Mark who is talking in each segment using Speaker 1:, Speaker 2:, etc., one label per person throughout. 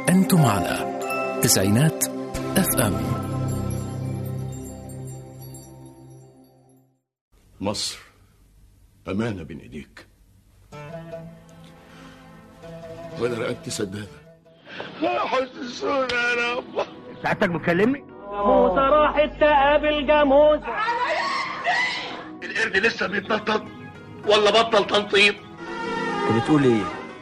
Speaker 1: أنتم على تسعينات اف ام
Speaker 2: مصر أمانة بين إيديك وأنا رقبتي سدادة حسسونا يا رب
Speaker 3: سعادتك بتكلمني؟
Speaker 4: موسى راحت تقابل جاموسة
Speaker 2: القرد لسه بيتنطط ولا بطل تنطيط
Speaker 3: انت بتقول ايه؟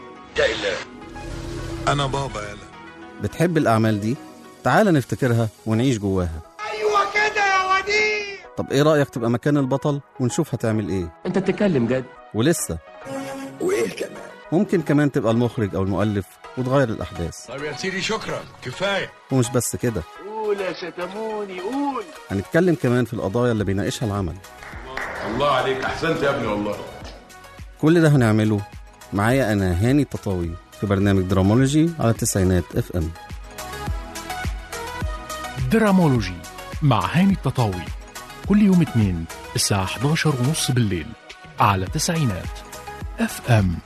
Speaker 5: انا بابا يلا
Speaker 6: بتحب الأعمال دي؟ تعال نفتكرها ونعيش جواها
Speaker 5: ايوه كده يا وديع
Speaker 6: طب إيه رأيك تبقى مكان البطل ونشوف هتعمل إيه؟
Speaker 3: انت بتتكلم جد
Speaker 6: ولسه
Speaker 5: وايه كمان
Speaker 6: ممكن كمان تبقى المخرج أو المؤلف وتغير الأحداث
Speaker 5: طب يا سيدي شكرا كفايه
Speaker 6: ومش بس كده
Speaker 2: قول يا شتموني قول
Speaker 6: هنتكلم كمان في القضايا اللي بيناقشها العمل
Speaker 2: الله عليك أحسنت يا ابني والله
Speaker 6: كل ده هنعمله معايا أنا هاني التطاوي في برنامج درامولوجي على التسعينات اف ام
Speaker 1: درامولوجي مع هاني التطاوي كل يوم اثنين الساعة 11 ونص بالليل على تسعينات اف ام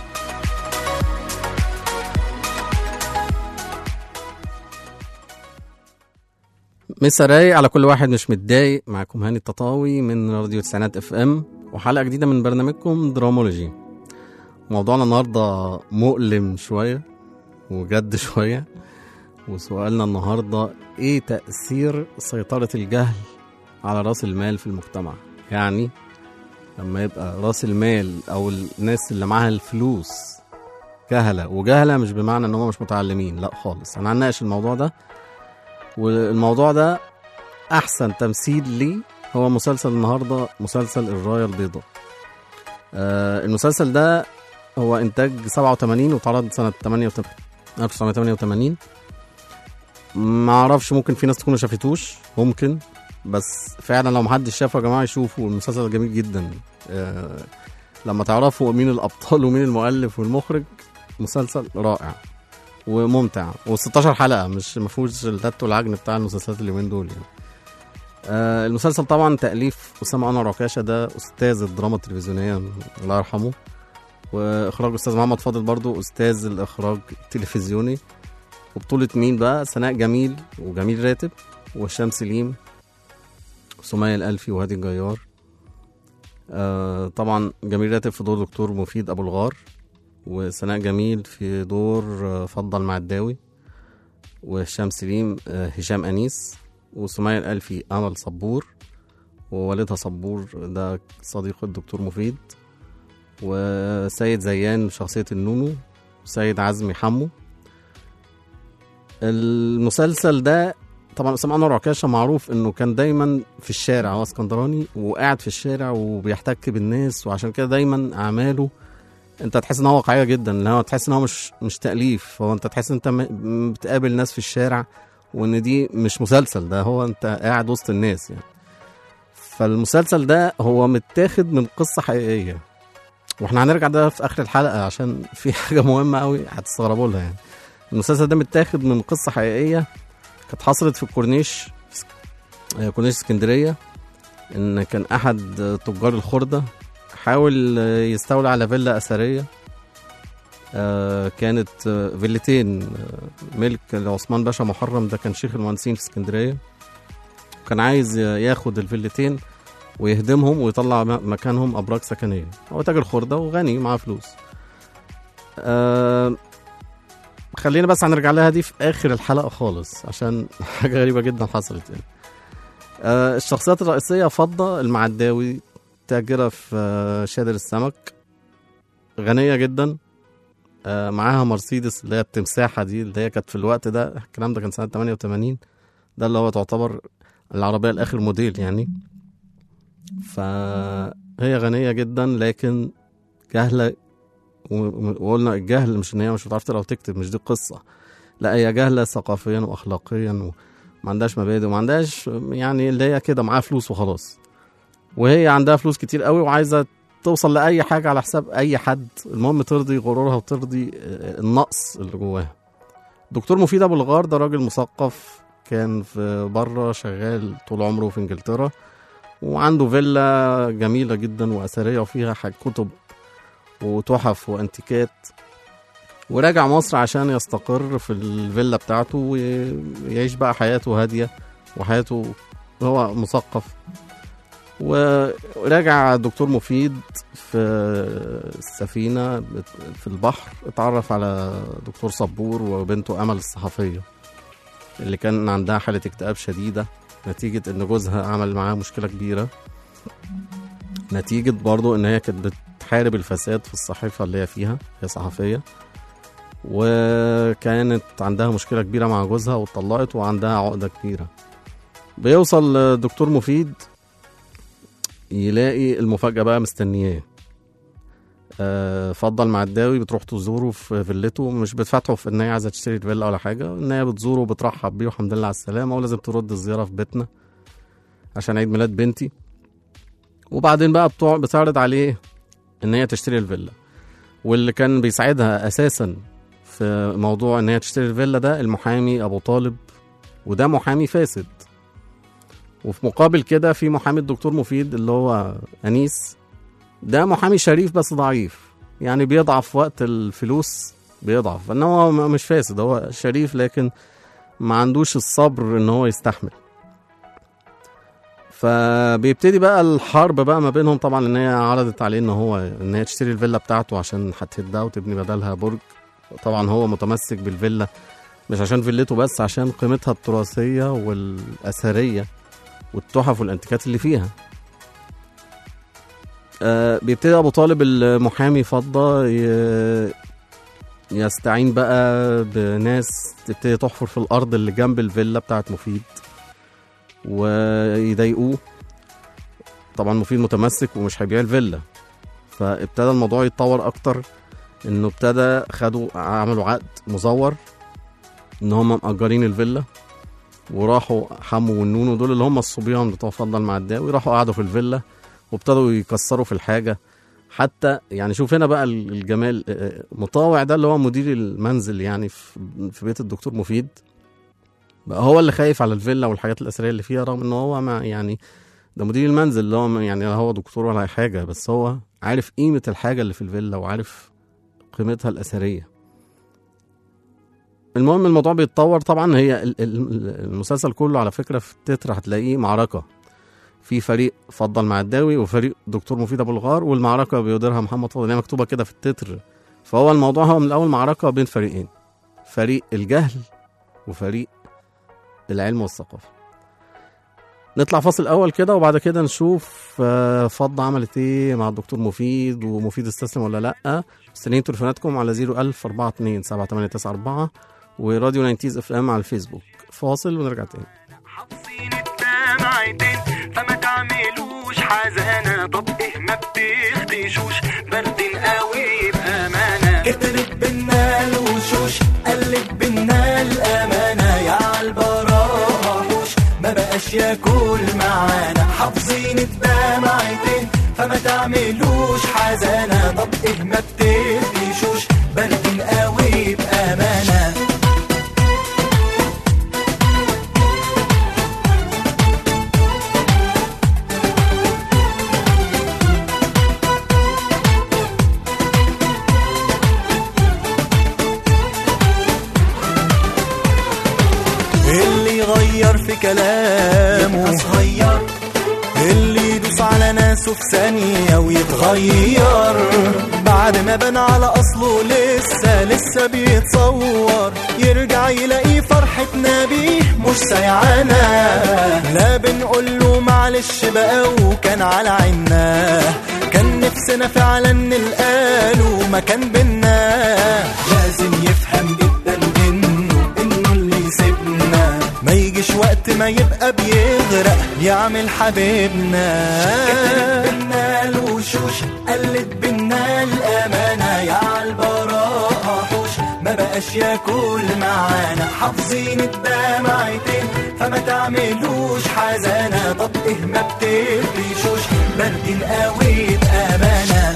Speaker 6: مسا رايق على كل واحد مش متضايق معاكم هاني التطاوي من راديو تسعينات اف ام وحلقة جديدة من برنامجكم درامولوجي موضوعنا النهاردة مؤلم شوية وجد شوية وسؤالنا النهاردة ايه تأثير سيطرة الجهل على رأس المال في المجتمع يعني لما يبقى رأس المال او الناس اللي معاها الفلوس جهلة وجهلة مش بمعنى ان هم مش متعلمين لا خالص انا هنناقش الموضوع ده والموضوع ده احسن تمثيل ليه هو مسلسل النهارده مسلسل الرايه البيضاء آه المسلسل ده هو انتاج 87 واتعرض سنه 88 1988 ما اعرفش ممكن في ناس تكون ما شافتوش ممكن بس فعلا لو محدش شافه يا جماعه يشوفوا المسلسل جميل جدا آه لما تعرفوا مين الابطال ومين المؤلف والمخرج مسلسل رائع وممتع و16 حلقه مش ما فيهوش التات والعجن بتاع المسلسلات اليومين دول يعني آه المسلسل طبعا تاليف اسامه انور عكاشه ده استاذ الدراما التلفزيونيه الله يرحمه واخراج استاذ محمد فاضل برضو استاذ الاخراج التلفزيوني وبطولة مين بقى سناء جميل وجميل راتب وهشام سليم وسمية الألفي وهادي الجيار آه طبعا جميل راتب في دور دكتور مفيد أبو الغار وسناء جميل في دور آه، فضل معداوي وهشام سليم آه، هشام أنيس وسمية الألفي أمل صبور ووالدها صبور ده صديق الدكتور مفيد وسيد زيان شخصية النونو وسيد عزمي حمو المسلسل ده طبعا اسامه انور عكاشه معروف انه كان دايما في الشارع هو اسكندراني وقاعد في الشارع وبيحتك بالناس وعشان كده دايما اعماله انت تحس ان هو واقعيه جدا ان هو تحس ان هو مش مش تاليف هو انت تحس ان انت م- بتقابل ناس في الشارع وان دي مش مسلسل ده هو انت قاعد وسط الناس يعني فالمسلسل ده هو متاخد من قصه حقيقيه واحنا هنرجع ده في اخر الحلقه عشان في حاجه مهمه قوي هتستغربوا لها يعني المسلسل ده متاخد من قصه حقيقيه كانت حصلت في الكورنيش آه، كورنيش اسكندريه ان كان احد آه، تجار الخرده حاول آه، يستولي على فيلا اثريه آه، كانت آه، فيلتين آه، ملك لعثمان باشا محرم ده كان شيخ المهندسين في اسكندريه كان عايز ياخد الفيلتين ويهدمهم ويطلع م- مكانهم ابراج سكنيه هو تاجر خرده وغني معاه فلوس آه خلينا بس هنرجع لها دي في اخر الحلقه خالص عشان حاجه غريبه جدا حصلت يعني آه الشخصيات الرئيسيه فضه المعداوي تاجره في آه شادر السمك غنيه جدا آه معاها مرسيدس اللي هي التمساحه دي اللي هي كانت في الوقت ده الكلام ده كان سنه 88 ده اللي هو تعتبر العربيه الاخر موديل يعني فهي غنيه جدا لكن جاهله و- وقلنا الجهل مش ان هي مش بتعرف تقرا وتكتب مش دي القصه لا هي جاهله ثقافيا واخلاقيا وما عندهاش مبادئ وما عندهاش يعني اللي هي كده معاها فلوس وخلاص وهي عندها فلوس كتير قوي وعايزه توصل لاي حاجه على حساب اي حد المهم ترضي غرورها وترضي آه، النقص اللي جواها دكتور مفيد ابو الغار ده راجل مثقف كان في بره شغال طول عمره في انجلترا وعنده فيلا جميله جدا واثريه وفيها حاجة كتب وتحف وانتيكات وراجع مصر عشان يستقر في الفيلا بتاعته ويعيش بقى حياته هادية وحياته هو مثقف وراجع دكتور مفيد في السفينة في البحر اتعرف على دكتور صبور وبنته أمل الصحفية اللي كان عندها حالة اكتئاب شديدة نتيجة إن جوزها عمل معاها مشكلة كبيرة نتيجة برضو إن هي كانت بتحارب الفساد في الصحيفة اللي هي فيها هي صحفية وكانت عندها مشكلة كبيرة مع جوزها واتطلقت وعندها عقدة كبيرة بيوصل دكتور مفيد يلاقي المفاجأة بقى مستنياه آه، فضل معداوي بتروح تزوره في فيلته مش بتفتحه في ان هي عايزه تشتري الفيلا ولا حاجه ان هي بتزوره وبترحب بيه والحمد لله على السلامه ولازم ترد الزياره في بيتنا عشان عيد ميلاد بنتي وبعدين بقى بتوع بتعرض عليه ان هي تشتري الفيلا واللي كان بيساعدها اساسا في موضوع ان هي تشتري الفيلا ده المحامي ابو طالب وده محامي فاسد وفي مقابل كده في محامي الدكتور مفيد اللي هو انيس ده محامي شريف بس ضعيف يعني بيضعف وقت الفلوس بيضعف ان هو م- مش فاسد هو شريف لكن ما عندوش الصبر ان هو يستحمل فبيبتدي بقى الحرب بقى ما بينهم طبعا ان هي عرضت عليه ان هو ان هي تشتري الفيلا بتاعته عشان هتهدها وتبني بدلها برج طبعا هو متمسك بالفيلا مش عشان فيلته بس عشان قيمتها التراثيه والاثريه والتحف والانتيكات اللي فيها آه بيبتدي ابو طالب المحامي فضه ي- يستعين بقى بناس تبتدي تحفر في الارض اللي جنب الفيلا بتاعت مفيد ويضايقوه طبعا مفيد متمسك ومش هيبيع الفيلا فابتدى الموضوع يتطور اكتر انه ابتدى خدوا عملوا عقد مزور ان هم مأجرين الفيلا وراحوا حمو والنونو دول اللي هم الصبيان بتوع فضل معداوي راحوا قعدوا في الفيلا وابتدوا يكسروا في الحاجه حتى يعني شوف هنا بقى الجمال آه، مطاوع ده اللي هو مدير المنزل يعني في في بيت الدكتور مفيد بقى هو اللي خايف على الفيلا والحاجات الاثريه اللي فيها رغم ان هو ما يعني ده مدير المنزل اللي هو ما- يعني لا هو دكتور ولا أي حاجه بس هو عارف قيمه الحاجه اللي في الفيلا وعارف قيمتها الاثريه المهم الموضوع بيتطور طبعا هي ال- ال- المسلسل كله على فكره في التتر هتلاقيه معركه في فريق فضل معداوي وفريق دكتور مفيد ابو الغار والمعركه بيديرها محمد فضل هي مكتوبه كده في التتر فهو الموضوع هو من الاول معركه بين فريقين فريق الجهل وفريق العلم والثقافه نطلع فاصل اول كده وبعد كده نشوف آه، فضة عملت ايه مع الدكتور مفيد ومفيد استسلم ولا لا مستنيين تليفوناتكم على 01000 42 7894 وراديو 90 اف ام على الفيسبوك فاصل ونرجع تاني
Speaker 7: حافظين الدمعتين فما تعملوش حزانة طب ايه ما بتخدشوش باردين قوي بأمانة كترت بينا الوشوش قلت بينا الأمانة يا عالبراءة حوش ما بقاش ياكل معانا حافظين الدمعتين فما تعملوش حزانة طب ايه ما بتخدشوش باردين قوي بأمانة اللي يغير في كلامه صغير اللي يدوس على ناسه في ثانية ويتغير بعد ما بان على أصله لسه لسه بيتصور يرجع يلاقي فرحتنا بيه مش سيعانا لا بنقول له معلش بقى وكان على عنا كان نفسنا فعلا نلقاله مكان بينا لازم يفهم جدا انه انه اللي يسيبنا ما يجيش وقت ما يبقى بيغرق يعمل حبيبنا كترت بينا الوشوش قلت بينا الامانه يا عالبراءه حوش ما بقاش ياكل معانا حافظين الدمعتين فما تعملوش حزانه طب ايه ما بتقلشوش باردين قوي بامانه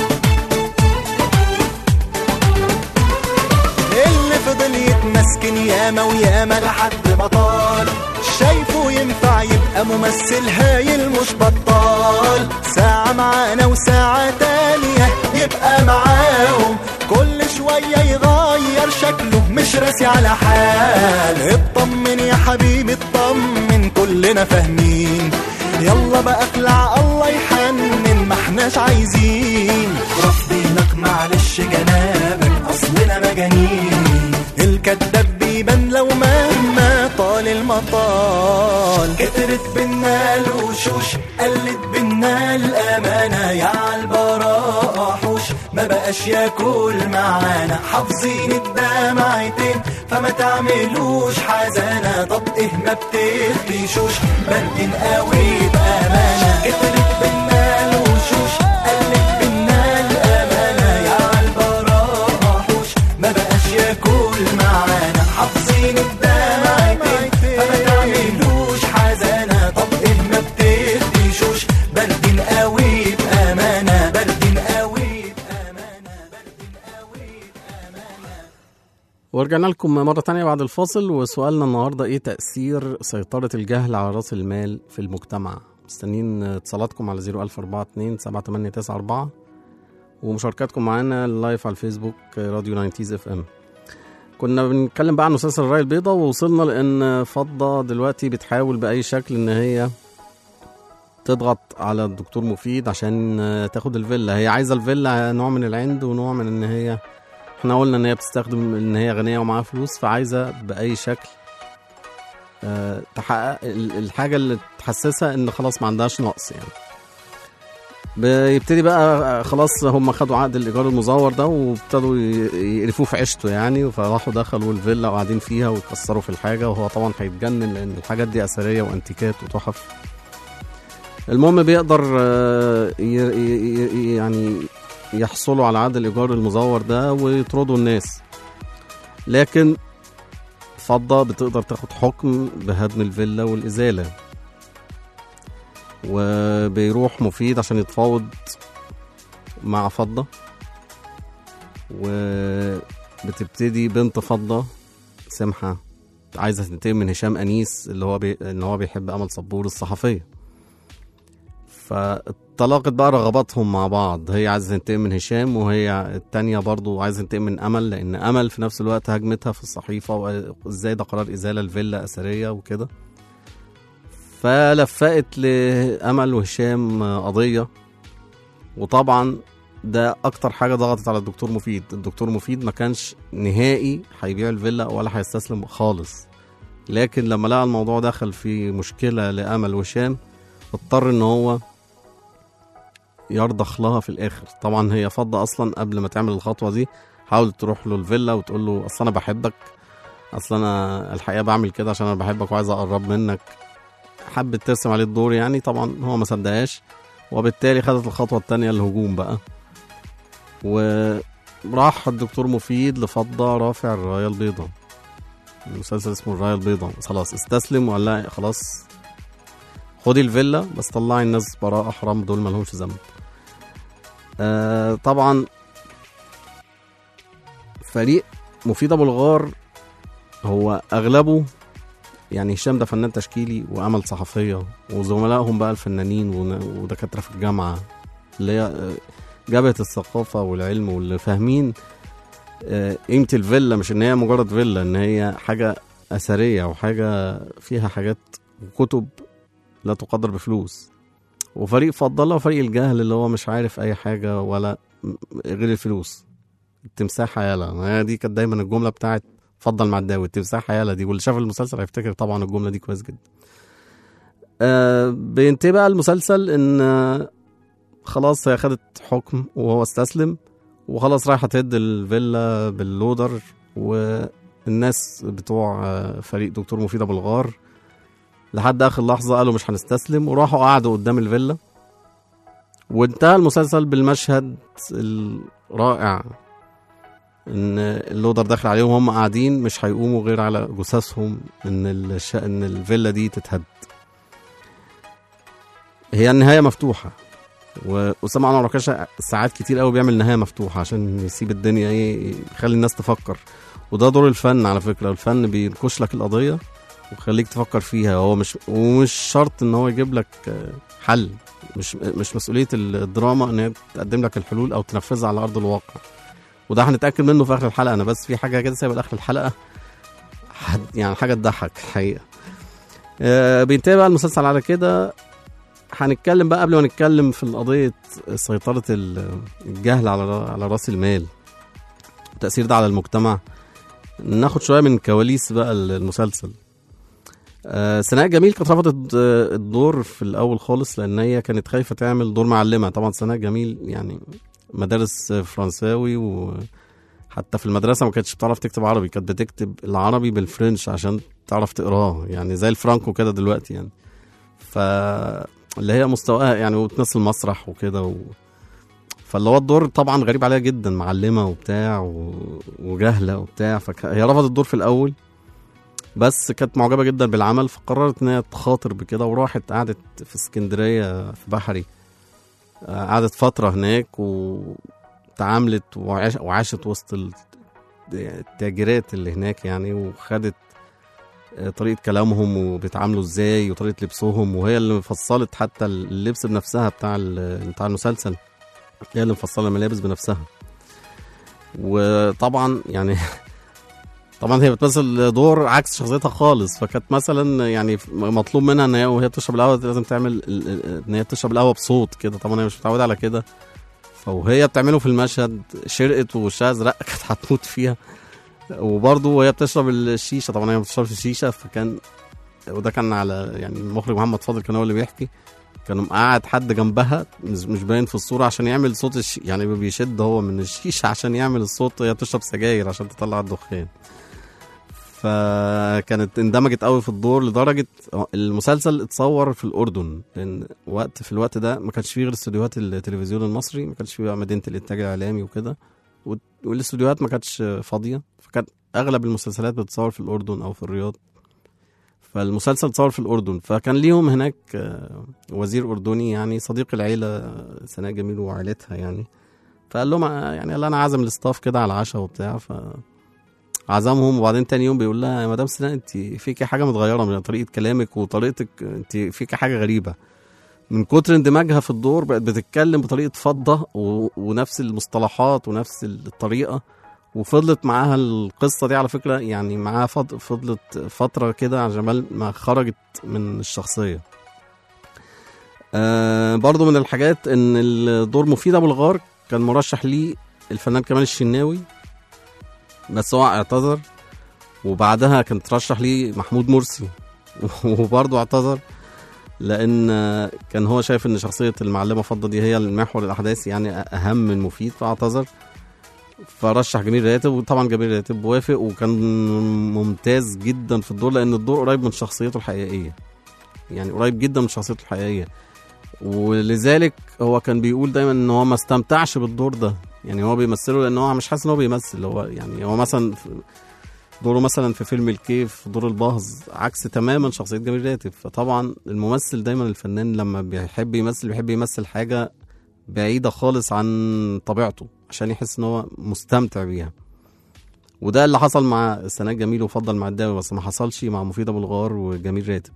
Speaker 7: اللي فضل يتمسكن يا ياما وياما لحد ما طال شايفه ينفع يبقى ممثل هايل مش بطال ساعة معانا وساعة تانية يبقى معاهم كل شوية يغير شكله مش راسي على حال اطمن يا حبيبي اطمن كلنا فاهمين يلا بقى اخلع الله يحنن ما احناش عايزين رافضينك معلش جنابك اصلنا مجانين الكداب بيبان لو مهما طال المطال كترت بينا الوشوش قلت بينا الامانه يا عالبراء حوش ما بقاش ياكل معانا حافظين الدمعتين فما تعملوش حزانه طب ايه ما بتخدشوش بردين قوي بامانه كترت بينا الوشوش قلت بينا الامانه يا عالبراء حوش ما بقاش ياكل معانا حافظين الدمعتين فما تعملوش حزانه طب ايه ما بتخدشوش بردين قوي بامانه بردين قوي بامانه بردين قوي بامانه
Speaker 6: ورجعنا لكم مرة تانية بعد الفاصل وسؤالنا النهاردة إيه تأثير سيطرة الجهل على رأس المال في المجتمع مستنيين اتصالاتكم على 01042 7894 ومشاركاتكم معانا لايف على الفيسبوك راديو 90 اف ام كنا بنتكلم بقى عن مسلسل الراية البيضاء ووصلنا لأن فضة دلوقتي بتحاول بأي شكل إن هي تضغط على الدكتور مفيد عشان تاخد الفيلا هي عايزة الفيلا نوع من العند ونوع من إن هي احنا قلنا ان هي بتستخدم ان هي غنيه ومعاها فلوس فعايزه باي شكل آه، تحقق ال- الحاجه اللي تحسسها ان خلاص ما عندهاش نقص يعني بيبتدي بقى آه، خلاص هم خدوا عقد الايجار المزور ده وابتدوا ي- يقرفوه في عيشته يعني فراحوا دخلوا الفيلا وقاعدين فيها ويكسروا في الحاجه وهو طبعا هيتجنن لان الحاجات دي اثريه وانتيكات وتحف المهم بيقدر آه، ي- ي- ي- يعني يحصلوا على عقد الايجار المزور ده ويطردوا الناس لكن فضة بتقدر تاخد حكم بهدم الفيلا والإزالة وبيروح مفيد عشان يتفاوض مع فضة وبتبتدي بنت فضة سمحة عايزة تنتقم من هشام أنيس اللي هو بي... إن هو بيحب أمل صبور الصحفية فاتطلقت بقى رغباتهم مع بعض هي عايزة تنتقم من هشام وهي التانية برضو عايزة تنتقم من أمل لأن أمل في نفس الوقت هجمتها في الصحيفة وإزاي ده قرار إزالة الفيلا أثرية وكده فلفقت لأمل وهشام قضية وطبعا ده أكتر حاجة ضغطت على الدكتور مفيد الدكتور مفيد ما كانش نهائي هيبيع الفيلا ولا هيستسلم خالص لكن لما لقى الموضوع دخل في مشكلة لأمل وهشام اضطر ان هو يرضخ لها في الاخر طبعا هي فضة اصلا قبل ما تعمل الخطوة دي حاولت تروح له الفيلا وتقول له اصل انا بحبك اصل انا الحقيقة بعمل كده عشان انا بحبك وعايز اقرب منك حبت ترسم عليه الدور يعني طبعا هو ما صدقهاش وبالتالي خدت الخطوة التانية الهجوم بقى وراح الدكتور مفيد لفضة رافع الراية البيضاء المسلسل اسمه الراية البيضاء خلاص استسلم وقال لها خلاص خدي الفيلا بس طلعي الناس براءة حرام دول مالهمش ذنب آه طبعا فريق مفيد ابو الغار هو اغلبه يعني هشام ده فنان تشكيلي وامل صحفيه وزملائهم بقى الفنانين ون- ودكاتره في الجامعه اللي هي آه، جبهه الثقافه والعلم واللي فاهمين آه، قيمه الفيلا مش ان هي مجرد فيلا ان هي حاجه اثريه وحاجه فيها حاجات وكتب لا تقدر بفلوس وفريق فضله وفريق الجهل اللي هو مش عارف اي حاجه ولا م- غير الفلوس التمساح يالا ما هي دي كانت دايما الجمله بتاعت فضل معداوي التمساح يالا دي واللي شاف المسلسل هيفتكر طبعا الجمله دي كويس جدا آه بينتهي بقى المسلسل ان آه، خلاص هي خدت حكم وهو استسلم وخلاص رايحه تهد الفيلا باللودر والناس بتوع آه، فريق دكتور مفيد ابو الغار لحد اخر لحظه قالوا مش هنستسلم وراحوا قعدوا قدام الفيلا وانتهى المسلسل بالمشهد الرائع ان اللودر داخل عليهم وهم قاعدين مش هيقوموا غير على جثثهم ان الش... ان الفيلا دي تتهد هي النهايه مفتوحه واسامه انور عكاشه ساعات كتير قوي بيعمل نهايه مفتوحه عشان يسيب الدنيا ايه يخلي الناس تفكر وده دور الفن على فكره الفن بينكش لك القضيه ويخليك تفكر فيها هو مش ومش شرط ان هو يجيب لك آه، حل مش مش مسؤوليه الدراما ان هي تقدم لك الحلول او تنفذها على ارض الواقع وده هنتاكد منه في اخر الحلقه انا بس في حاجه كده سايبه لاخر الحلقه حد يعني حاجه تضحك الحقيقه آه، بينتهي بقى المسلسل على كده هنتكلم بقى قبل ما نتكلم في قضيه سيطره ال- الجهل على على راس المال التاثير ده على المجتمع ناخد شويه من كواليس بقى المسلسل آه، سناء جميل كانت رفضت آه، الدور في الاول خالص لان هي كانت خايفه تعمل دور معلمه طبعا سناء جميل يعني مدارس آه، فرنساوي وحتى في المدرسه ما كانتش بتعرف تكتب عربي كانت بتكتب العربي بالفرنش عشان تعرف تقراه يعني زي الفرانكو كده دلوقتي يعني ف اللي هي مستواها يعني وبتمثل مسرح وكده و... فاللي هو الدور طبعا غريب عليها جدا معلمه وبتاع و... وجاهله وبتاع فهي رفضت الدور في الاول بس كانت معجبه جدا بالعمل فقررت ان هي تخاطر بكده وراحت قعدت في اسكندريه في بحري آه، قعدت فتره هناك وتعاملت وعاش وعاشت وسط ال- التاجرات اللي هناك يعني وخدت آه، طريقه كلامهم وبيتعاملوا ازاي وطريقه لبسهم وهي اللي فصلت حتى اللبس بنفسها بتاع ال- بتاع المسلسل هي اللي مفصله الملابس بنفسها وطبعا يعني طبعا هي بتمثل دور عكس شخصيتها خالص فكانت مثلا يعني مطلوب منها ان هي وهي بتشرب القهوه لازم تعمل ال- ال- ان هي بتشرب القهوه بصوت كده طبعا هي مش متعوده على كده فوهي بتعمله في المشهد شرقت ووشها ازرق كانت هتموت فيها وبرضه وهي بتشرب الشيشه طبعا هي ما بتشربش الشيشه فكان وده كان على يعني المخرج محمد فاضل كان هو اللي بيحكي كان مقعد حد جنبها مش مش باين في الصوره عشان يعمل صوت الشي يعني بيشد هو من الشيشه عشان يعمل الصوت وهي بتشرب سجاير عشان تطلع الدخان فكانت اندمجت قوي في الدور لدرجه المسلسل اتصور في الاردن لان وقت في الوقت ده ما كانش فيه غير استوديوهات التلفزيون المصري ما كانش فيه بقى مدينه الانتاج الاعلامي وكده و- والاستوديوهات ما كانتش فاضيه فكان اغلب المسلسلات بتتصور في الاردن او في الرياض فالمسلسل اتصور في الاردن فكان ليهم هناك آه، وزير اردني يعني صديق العيله آه، سناء جميل وعائلتها يعني فقال لهم آه، يعني قال انا عازم الاستاف كده على العشاء وبتاع ف عزمهم وبعدين تاني يوم بيقول لها يا مدام سناء انت فيكي حاجه متغيره من طريقه كلامك وطريقتك انت فيكي حاجه غريبه من كتر اندماجها في الدور بقت بتتكلم بطريقه فضه و... ونفس المصطلحات ونفس الطريقه وفضلت معاها القصه دي على فكره يعني معاها فض... فضلت فتره كده عشان ما خرجت من الشخصيه آه برضو من الحاجات ان الدور مفيد ابو الغار كان مرشح ليه الفنان كمال الشناوي بس هو اعتذر وبعدها كان ترشح ليه محمود مرسي وبرضه اعتذر لان كان هو شايف ان شخصيه المعلمه فضه دي هي المحور الاحداثي يعني اهم من مفيد فاعتذر فرشح جميل راتب وطبعا جميل راتب وافق وكان ممتاز جدا في الدور لان الدور قريب من شخصيته الحقيقيه يعني قريب جدا من شخصيته الحقيقيه ولذلك هو كان بيقول دايما ان هو ما استمتعش بالدور ده يعني هو بيمثله لان هو مش حاسس ان هو بيمثل هو يعني هو مثلا في- دوره مثلا في فيلم الكيف دور البهز عكس تماما شخصيه جميل راتب فطبعا الممثل دايما الفنان لما بيحب يمثل بيحب يمثل حاجه بعيده خالص عن طبيعته عشان يحس ان هو مستمتع بيها وده اللي حصل مع سناء جميل وفضل مع الداوي بس ما حصلش مع مفيد ابو الغار وجميل راتب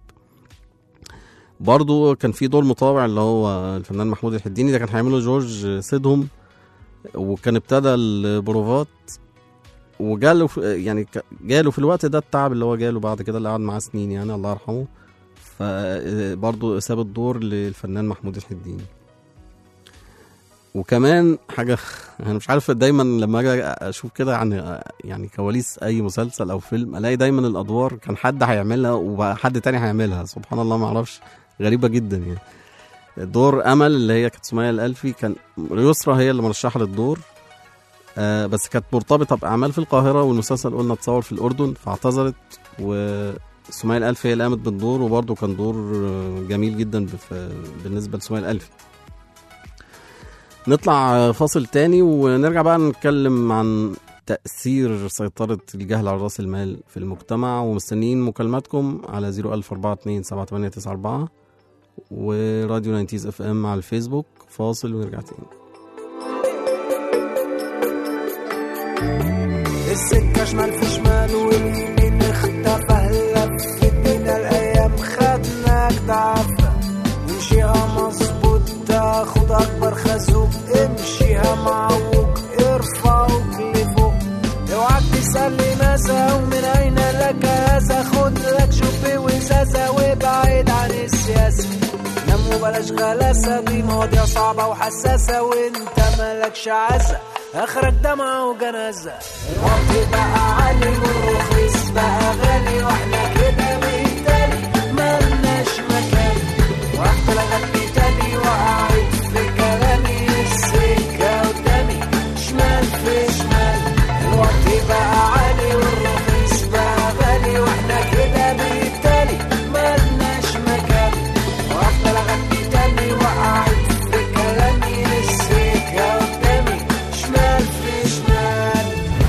Speaker 6: برضو كان في دور مطاوع اللي هو الفنان محمود الحديني ده كان هيعمله جورج سيدهم وكان ابتدى البروفات وجاله في يعني ك- جاله في الوقت ده التعب اللي هو جاله بعد كده اللي قعد معاه سنين يعني الله يرحمه فبرضه ساب الدور للفنان محمود الحديني وكمان حاجة أنا مش عارف دايما لما أجي أشوف كده عن يعني كواليس أي مسلسل أو فيلم ألاقي دايما الأدوار كان حد هيعملها وحد تاني هيعملها سبحان الله ما أعرفش غريبة جدا يعني دور أمل اللي هي كانت سمية الألفي كان يسرا هي اللي مرشحة للدور آه بس كانت مرتبطة بأعمال في القاهرة والمسلسل قلنا اتصور في الأردن فاعتذرت وسمية الألفي هي اللي قامت بالدور وبرضه كان دور آه، جميل جدا بف- بالنسبة لسمية الألفي نطلع فاصل تاني ونرجع بقى نتكلم عن تأثير سيطرة الجهل على رأس المال في المجتمع ومستنيين مكالماتكم على 014278994 وراديو 90 اف ام على الفيسبوك فاصل ونرجع تاني
Speaker 8: السكة شمال في شمال واليمين اختفى لفت بينا الأيام خدناك تعافى امشيها مظبوط تاخد أكبر خازوق امشيها معوج ارفعوك لفوق اوعك تسألني ماذا ومن أين لك هذا خد لك شوبي وزازة وابعد عن السياسة نام وبلاش غلاسة دي مواضيع صعبة وحساسة وانت مالكش عزة اخرك دمعة وجنازة الوقت بقى عالي والرخيص بقى غالي واحنا كده بالتالي ملناش مكان رحت لغني تاني وقعت في كلامي السكة قدامي شمال في شمال الوقت بقى عالي والرخيص بقى غالي واحنا كده بالتالي ملناش مكان رحت لغني تاني وقعت في كلامي السكة قدامي شمال في شمال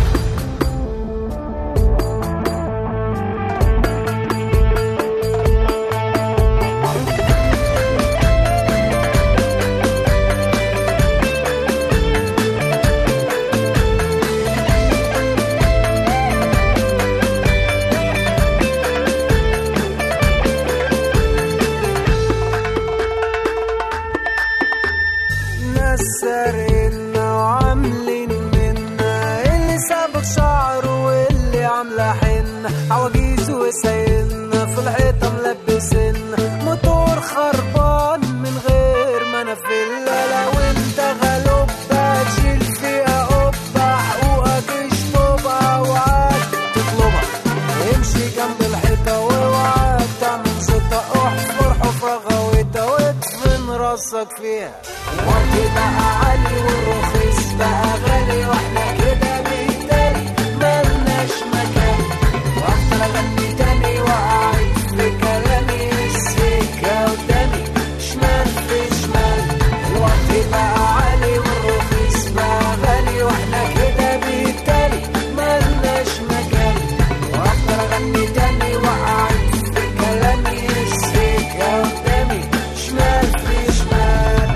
Speaker 8: ناس سارقنا وعاملين منا اللي سابق شعره واللي عامله حنه عواجيز وسايلنا في الحيطه ملبسنا موتور خربان من غير ما انا في لو انت غلوب تشيل فيها قبه حقوقك اشطبها وعاد تطلبها امشي جنب الحيطه واوعى تعمل زيطه احفر حفره غويطه وادفن راسك فيها الوقت بقى عالي والرخيص بقى غالي واحنا كده بالتالي ملناش مكان رحت اغني تاني وقعت في كلامي السكه قدامي شمال في شمال الوقت بقى عالي والرخيص بقى غالي واحنا كده بالتالي ملناش مكان رحت اغني تاني وقعت في كلامي السكه قدامي شمال في شمال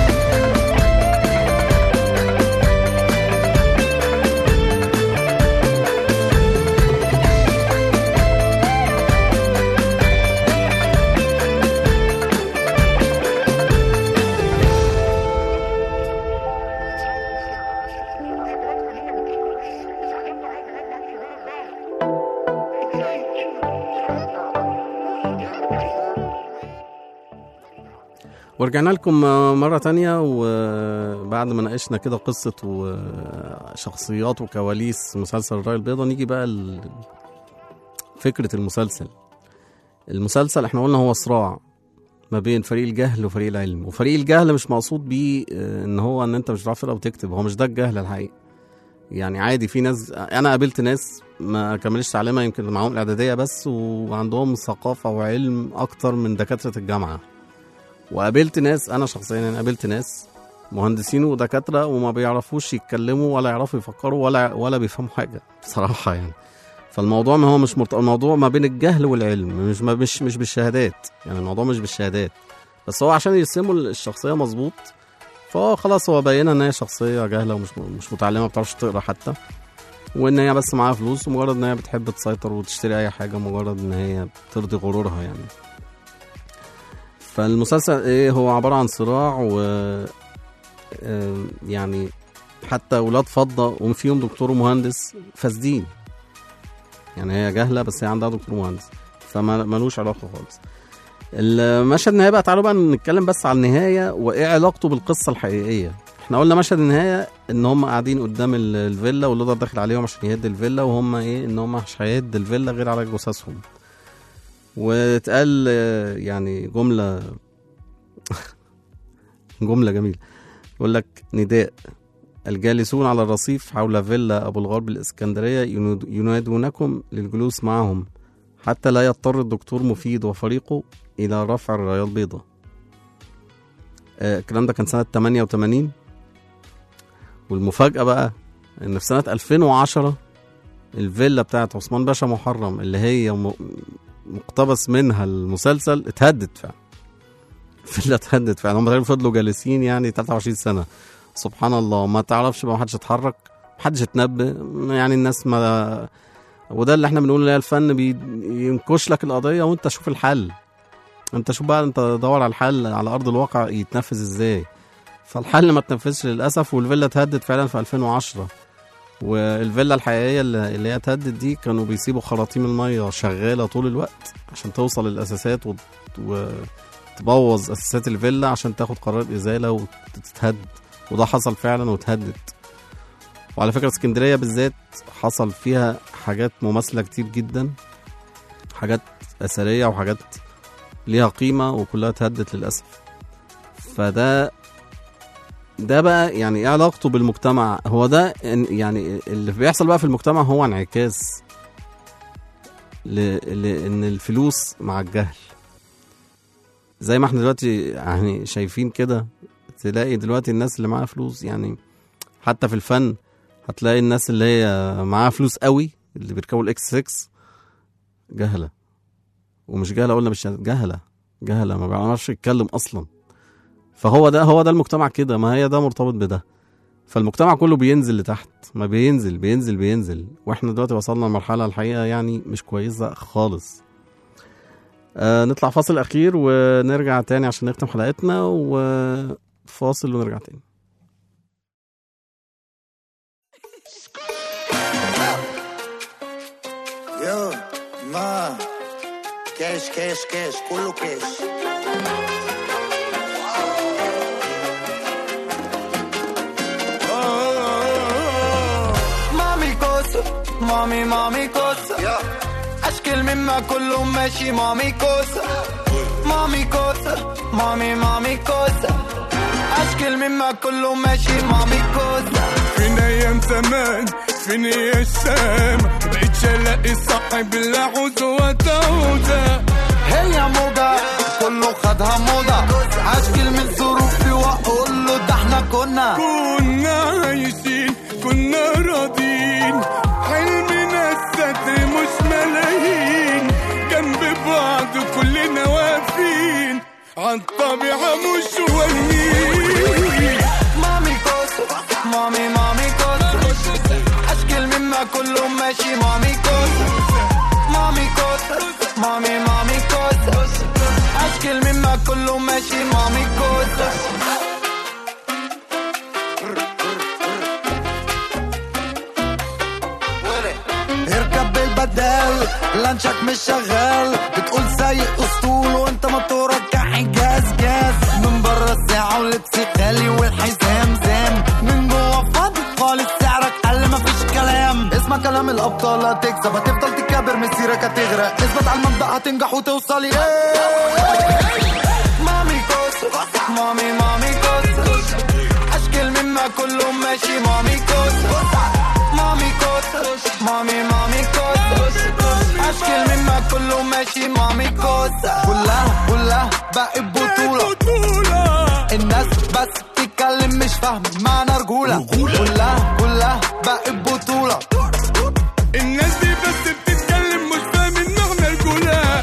Speaker 6: ورجعنا لكم مرة تانية وبعد ما ناقشنا كده قصة وشخصيات وكواليس مسلسل الراية البيضاء نيجي بقى ل- فكرة المسلسل المسلسل احنا قلنا هو صراع ما بين فريق الجهل وفريق العلم وفريق الجهل مش مقصود بيه آه، ان هو ان انت مش بتعرف تقرا وتكتب هو مش ده الجهل الحقيقي يعني عادي في ناس انا قابلت ناس ما كملش تعليمها يمكن معاهم الاعداديه بس وعندهم ثقافه وعلم اكتر من دكاتره الجامعه وقابلت ناس انا شخصيا يعني قابلت ناس مهندسين ودكاتره وما بيعرفوش يتكلموا ولا يعرفوا يفكروا ولا ولا بيفهموا حاجه بصراحه يعني فالموضوع ما هو مش مرت... الموضوع ما بين الجهل والعلم مش ما مش مش بالشهادات يعني الموضوع مش بالشهادات بس هو عشان يرسموا الشخصيه مظبوط فهو خلاص هو بينا ان هي شخصيه جاهله ومش مش متعلمه ما بتعرفش تقرا حتى وان هي بس معاها فلوس ومجرد ان هي بتحب تسيطر وتشتري اي حاجه مجرد ان هي ترضي غرورها يعني فالمسلسل ايه هو عباره عن صراع و آه، يعني حتى ولاد فضه وفيهم دكتور ومهندس فاسدين يعني هي جاهله بس هي عندها دكتور مهندس فما ملوش علاقه خالص المشهد النهائي بقى تعالوا بقى نتكلم بس على النهايه وايه علاقته بالقصه الحقيقيه احنا قلنا مشهد النهايه ان هم قاعدين قدام ال- الفيلا واللودر داخل عليهم عشان يهد الفيلا وهم ايه ان هم مش هيهد الفيلا غير على جثثهم واتقال آه، يعني جمله جمله جميله يقول لك نداء الجالسون على الرصيف حول فيلا ابو الغار بالاسكندريه يناد- ينادونكم للجلوس معهم حتى لا يضطر الدكتور مفيد وفريقه الى رفع الرايه البيضاء آه، الكلام ده كان سنه 88 والمفاجاه بقى ان في سنه 2010 الفيلا بتاعت عثمان باشا محرم اللي هي م- مقتبس منها المسلسل اتهدت فعلا الفيلا اتهدت فعلا هم تقريبا فضلوا جالسين يعني 23 سنه سبحان الله ما تعرفش بقى ما حدش اتحرك محدش اتنبه يعني الناس ما وده اللي احنا بنقول اللي هي الفن بينكش لك القضيه وانت شوف الحل انت شوف بقى انت دور على الحل على ارض الواقع يتنفذ ازاي فالحل ما اتنفذش للاسف والفيلا اتهدت فعلا في 2010 والفيلا الحقيقيه اللي اللي هي اتهدت دي كانوا بيسيبوا خراطيم الميه شغاله طول الوقت عشان توصل للاساسات وت- وتبوظ اساسات الفيلا عشان تاخد قرار ازاله وتتهد وده حصل فعلا واتهدت وعلى فكره اسكندريه بالذات حصل فيها حاجات مماثله كتير جدا حاجات اثريه وحاجات ليها قيمه وكلها اتهدت للاسف فده ده بقى يعني ايه علاقته بالمجتمع هو ده إن- يعني اللي بيحصل بقى في المجتمع هو انعكاس ل- لان الفلوس مع الجهل زي ما احنا دلوقتي يعني شايفين كده تلاقي دلوقتي الناس اللي معاها فلوس يعني حتى في الفن هتلاقي الناس اللي هي معاها فلوس قوي اللي بيركبوا الاكس 6 جهله ومش جهله قلنا مش جهله جهله ما بيعرفش يتكلم اصلا فهو ده هو ده المجتمع كده ما هي ده مرتبط بده فالمجتمع كله بينزل لتحت ما بينزل بينزل بينزل واحنا دلوقتي وصلنا لمرحله الحقيقه يعني مش كويسه خالص آه نطلع فاصل اخير ونرجع تاني عشان نختم حلقتنا وفاصل ونرجع تاني
Speaker 7: يو ما كاش كاش كاش كله كاش
Speaker 8: مامي كوسة مامي مامي كوسة أشكال مما كله ماشي مامي كوسة مامي كوسة مامي مامي كوسة أشكال مما كله ماشي مامي كوسة
Speaker 5: فين ايام زمان فين يا الشام بقيتش الاقي صاحب العوز وتعوزة
Speaker 8: هي موجة كله خدها موضة أشكال من ظروفي وأقول له ده احنا كنا
Speaker 5: كنا عايشين كنا راضيين حلمنا الستر مش ملايين جنب بعض كلنا واقفين عالطبيعة مش واهمين
Speaker 8: مامي كوسة مامي مامي كوسة أشكال مما كله ماشي مامي كوسة مامي كوسة مامي مامي كوسة أشكال مما كله ماشي مامي كوسة اركب بالبدال لانشك مش شغال بتقول سايق اسطول وانت موتورك كحجاز جاز من بره الساعة ولبسي غالي والحزام زام من جوه فاضي خالص سعرك قل مفيش كلام اسمع كلام الابطال هتكسب هتفضل تكابر مسيرك هتغرق اثبت على المبدأ هتنجح وتوصل مامي كوسة مامي مامي كوسة اشكال مما كله ماشي مامي كوسة مامي كوسة مامي مامي كوسة اشكال مما كله ماشي مامي كوسة كلها كلها بقت بطولة
Speaker 5: بطولة
Speaker 8: الناس بس تتكلم مش فاهم معنى رجولة كلها كلها بقت بطولة
Speaker 5: الناس دي بس بتتكلم مش فاهم المعنى الجولة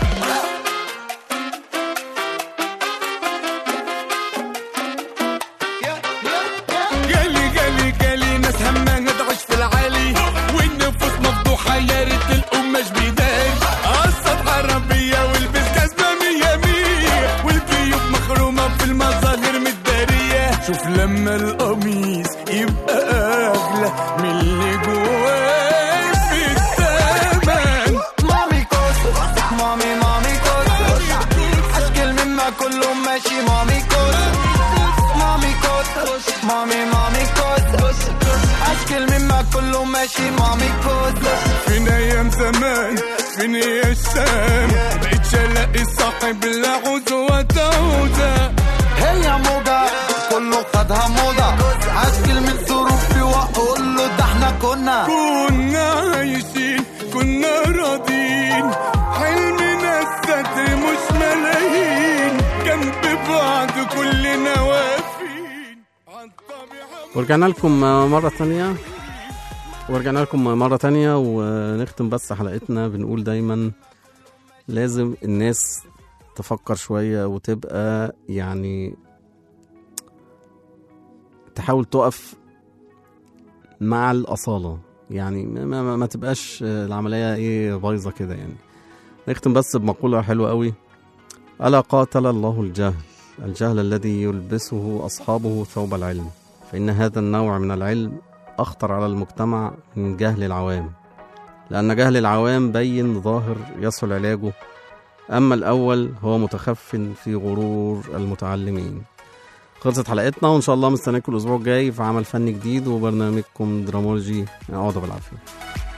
Speaker 5: جالي جالي جالي ناس همها تعيش في العالي والنفوس مفضوحة يا ريت القماش بيداري قصة عربية والبس جزمة مية مية والجيوب مخرومة في المظاهر متدارية شوف لما القميص يبقى أغلى من اللي جواه في الثمن
Speaker 8: مامي كوسة مامي مامي كوسة أشكال مما كله ماشي مامي كوسة مامي كوسة مامي مامي كوسة أشكال مما كله ماشي مامي كوسة
Speaker 5: فين ايام زمان فين يا الشام بقيتش الاقي صاحب العوز وتعوزة
Speaker 8: هي موجة كله خدها موضة أشكال من ظروفي وأقول له ده احنا كنا
Speaker 5: كنا عايشين كنا راضيين حلمنا الستر مش ملايين جنب بعض كلنا واقفين عالطبيعة
Speaker 6: ورجعنا لكم مرة تانية ورجعنا لكم مرة تانية ونختم بس حلقتنا بنقول دايما لازم الناس تفكر شوية وتبقى يعني تحاول تقف مع الأصالة يعني ما, ما, ما تبقاش آه، العملية ايه بايظة كده يعني نختم بس بمقولة حلوة قوي ألا قاتل الله الجهل الجهل الذي يلبسه أصحابه ثوب العلم فإن هذا النوع من العلم أخطر على المجتمع من جهل العوام لأن جهل العوام بين ظاهر يسهل علاجه أما الأول هو متخف في غرور المتعلمين خلصت حلقتنا وإن شاء الله مستنيكم الأسبوع الجاي في عمل فني جديد وبرنامجكم درامولوجي اقعدوا بالعافية